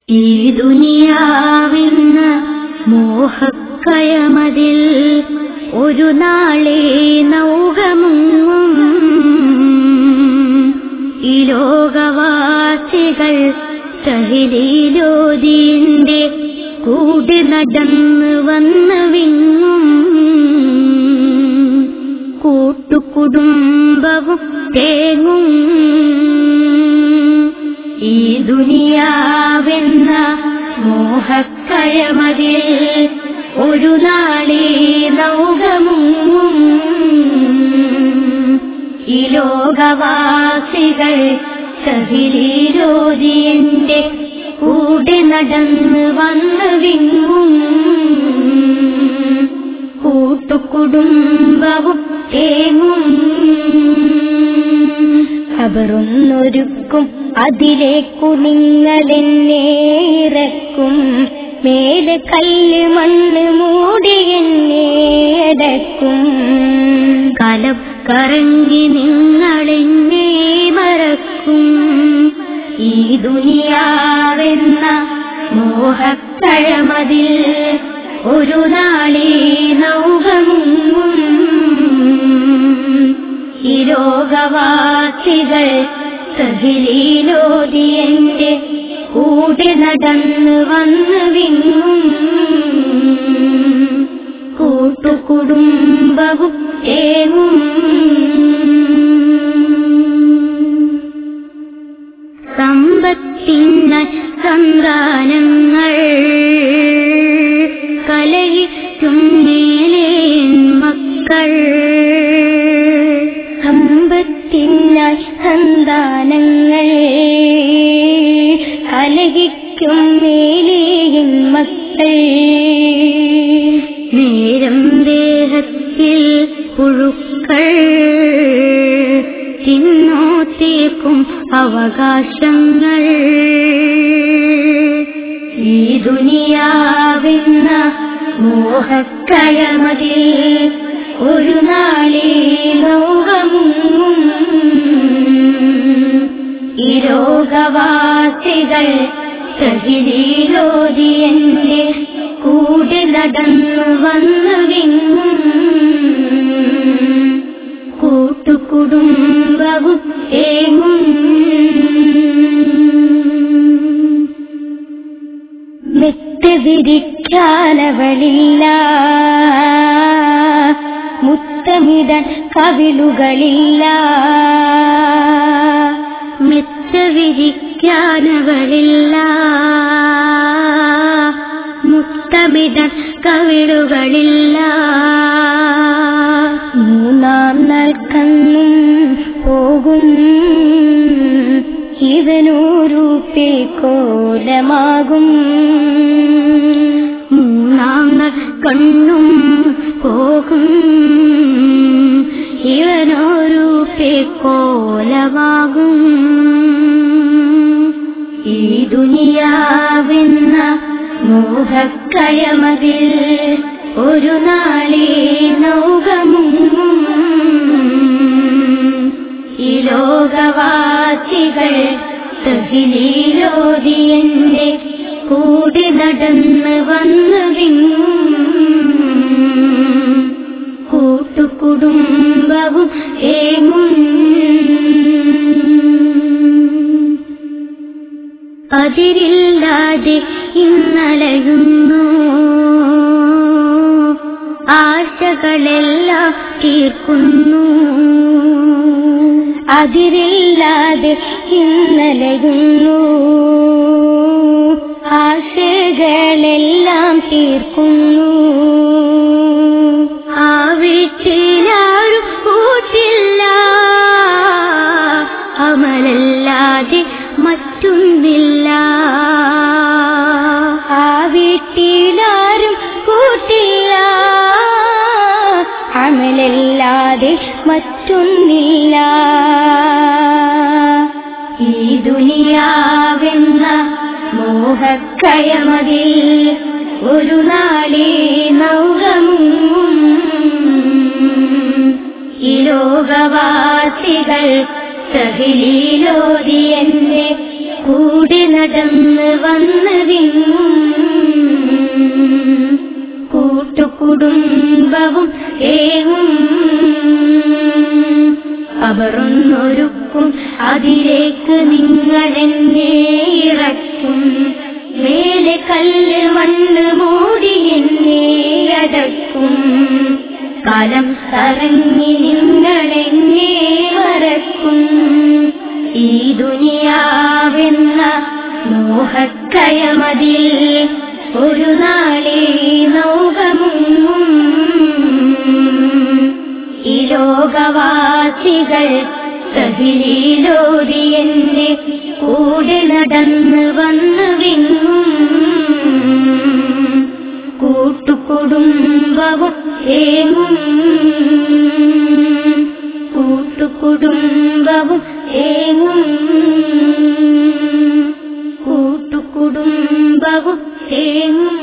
ഈ ദുനിയാവെന്ന മോഹക്കയമതിൽ ഒരു നാളെ നൗകമുങ്ങും ഈ ലോകവാസികൾ സഹിലീലോതിന്റെ കൂടി നടന്ന് വന്ന് വിങ്ങും കൂട്ടുകുടുംബവും തേങ്ങും ഈ ദുനിയാവെന്ന മോഹക്കയമതിൽ ഒരു നാളെ നൗകമുങ്ങും ഈ ലോകവാസികൾ സഹിലീരോതിയന്റെ കൂടെ നടന്ന് വന്ന് വിങ്ങും കൂട്ടുകുടുംബവും തേങ്ങും ഖബറൊന്നൊരുക്കും അതിലേക്കു നിങ്ങളെന്നെ ഇറക്കും മേലെ കല്ല് മണ്ണ് മൂടി എന്നെ അടക്കും കലം കറങ്ങി നിങ്ങളെന്നെ മറക്കും ഈ ദുനിയാവെന്ന മോഹക്കഴമതിൽ ഒരു നാളെ നൗകമുങ്ങും ഈ ലോകവാസികൾ സഹിലീലോതിയന്റെ കൂടെ നടന്ന് വന്ന് വിങ്ങും കൂട്ടുകുടുംബവും ഏവും സമ്പത്തിനാൽ സന്താനങ്ങൾ കലഹിക്കും മേലെ മക്കൾ സമ്പത്തിനായി സന്താനങ്ങൾ കലഹിക്കും മേലെയും മക്കൾ നേരം ദേഹത്തിൽ പുഴുക്കൾ തിന്നോത്തേക്കും അവകാശങ്ങൾ ഈ ദുനിയാവെന്ന മോഹക്കഴമതിൽ ഒരു നാളെ ലോകമുങ്ങും ഈ രോഗവാസികൾ സഹിലീലോതിയന്റെ കൂടെ നടന്നു വന്നു വിങ്ങും കൂട്ടുകുടുംബവും ഏങ്ങും മെത്ത് വിരിക്കാനവളില്ല മുത്തമിടൻ കവിളുകളില്ല മെത്ത വിരിക്കാനവളില്ല മുത്തമിടൻ കവിളുകളില്ല മൂന്നാം നൽകന്നും പോകും ഇവനൂരു പേക്കോലമാകും മൂന്നാം കണ്ണും പോകും ഇവനൊരു പേക്കോലമാകും ഈ ദുനിയാവെന്ന മോഹക്കയമതിൽ ഒരു നാളെ നൗകമുങ്ങും ഈ ലോകവാസികൾ സഹിലീലോതിയന്റെ കൂടെ നടന്ന് വന്ന് വിങ്ങും കൂട്ടുകുടുംബവും ഏങ്ങും അതിരില്ലാതെ ഇന്നലയുന്നു ആശകളെല്ലാം തീർക്കുന്നു അതിരില്ലാതെ ഇന്നലയുന്നു ആശകളെല്ലാം തീർക്കുന്നു ആ വീട്ടിലാരും കൂട്ടില്ല അമലല്ലാതെ മറ്റൊന്നില്ല ആ വീട്ടിലാരും കൂട്ടില്ല അമലല്ലാതെ മറ്റൊന്നില്ല ഈ ദുനിയാവെന്ന മോഹക്കയമതിൽ ഒരു നാളെ നൗകമുങ്ങും ഈ ലോകവാസികൾ സഹിലീലോതിയന്റെ കൂടെ നടന്ന് വന്ന് കൂട്ടുകുടുംബവും ഏവും അവറൊന്നൊരുക്കും അതിലേക്ക് നിങ്ങളെന്നെ ഇറക്കും മേലെ കല്ല് മണ്ണ് മൂടി എന്നെ അടക്കും കാലം കറങ്ങി നിങ്ങളെന്നെ മറക്കും ഈ ദുനിയാവെന്ന മോഹക്കയമതിൽ ഒരു നാളെ നൗകമുങ്ങും ഈ ലോകവാസികൾ കഹിലോതി എന്റെ കൂടെ നടന്ന് വന്നു വിങ്ങും കൂട്ടുകുടുംബവും ഏങ്ങും കൂട്ടുകുടുംബവും ഏങ്ങും കൂട്ടുകുടുംബവും ഏങ്ങും